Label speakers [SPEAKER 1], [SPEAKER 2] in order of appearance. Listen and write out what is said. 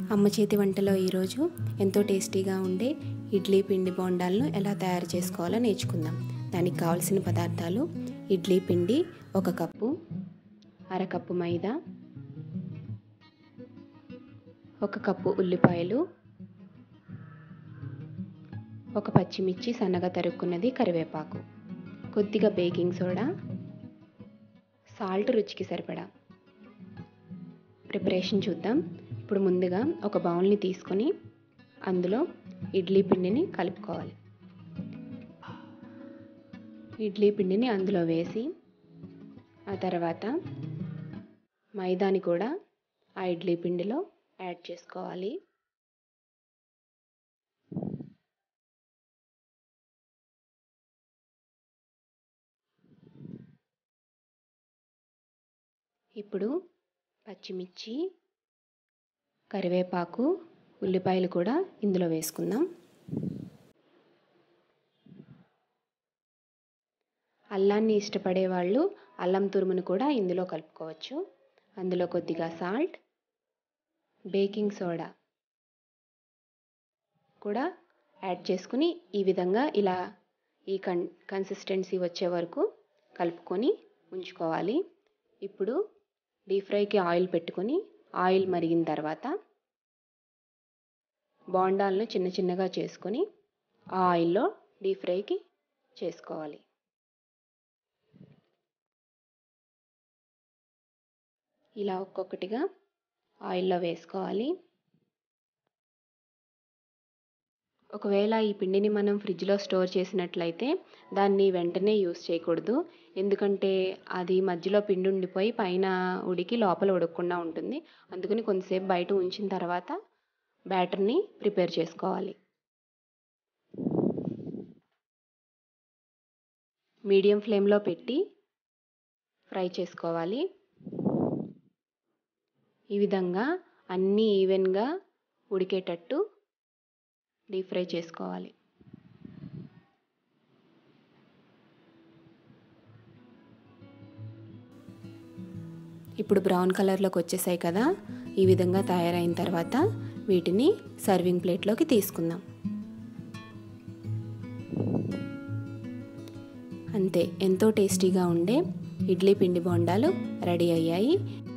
[SPEAKER 1] అమ్మ చేతి వంటలో ఈరోజు ఎంతో టేస్టీగా ఉండే ఇడ్లీ పిండి బోండాలను ఎలా తయారు చేసుకోవాలో నేర్చుకుందాం దానికి కావాల్సిన పదార్థాలు ఇడ్లీ పిండి ఒక కప్పు అరకప్పు మైదా ఒక కప్పు ఉల్లిపాయలు ఒక పచ్చిమిర్చి సన్నగా తరుక్కున్నది కరివేపాకు కొద్దిగా బేకింగ్ సోడా సాల్ట్ రుచికి సరిపడా ప్రిపరేషన్ చూద్దాం ఇప్పుడు ముందుగా ఒక బౌల్ని తీసుకొని అందులో ఇడ్లీ పిండిని కలుపుకోవాలి ఇడ్లీ పిండిని అందులో వేసి ఆ తర్వాత మైదాని కూడా ఆ ఇడ్లీ పిండిలో యాడ్ చేసుకోవాలి ఇప్పుడు పచ్చిమిర్చి కరివేపాకు ఉల్లిపాయలు కూడా ఇందులో వేసుకుందాం అల్లాన్ని ఇష్టపడే వాళ్ళు అల్లం తురుమును కూడా ఇందులో కలుపుకోవచ్చు అందులో కొద్దిగా సాల్ట్ బేకింగ్ సోడా కూడా యాడ్ చేసుకుని ఈ విధంగా ఇలా ఈ కన్ కన్సిస్టెన్సీ వచ్చే వరకు కలుపుకొని ఉంచుకోవాలి ఇప్పుడు డీప్ ఫ్రైకి ఆయిల్ పెట్టుకొని ఆయిల్ మరిగిన తర్వాత బోండాలను చిన్న చిన్నగా చేసుకొని ఆ ఆయిల్లో డీప్ ఫ్రైకి చేసుకోవాలి ఇలా ఒక్కొక్కటిగా ఆయిల్లో వేసుకోవాలి ఒకవేళ ఈ పిండిని మనం ఫ్రిడ్జ్లో స్టోర్ చేసినట్లయితే దాన్ని వెంటనే యూస్ చేయకూడదు ఎందుకంటే అది మధ్యలో పిండి ఉండిపోయి పైన ఉడికి లోపల ఉడకకుండా ఉంటుంది అందుకని కొంతసేపు బయట ఉంచిన తర్వాత బ్యాటర్ని ప్రిపేర్ చేసుకోవాలి మీడియం ఫ్లేమ్లో పెట్టి ఫ్రై చేసుకోవాలి ఈ విధంగా అన్నీ ఈవెన్గా ఉడికేటట్టు డీప్ ఫ్రై చేసుకోవాలి ఇప్పుడు బ్రౌన్ కలర్లోకి వచ్చేసాయి కదా ఈ విధంగా తయారైన తర్వాత వీటిని సర్వింగ్ ప్లేట్లోకి తీసుకుందాం అంతే ఎంతో టేస్టీగా ఉండే ఇడ్లీ పిండి బొండాలు రెడీ అయ్యాయి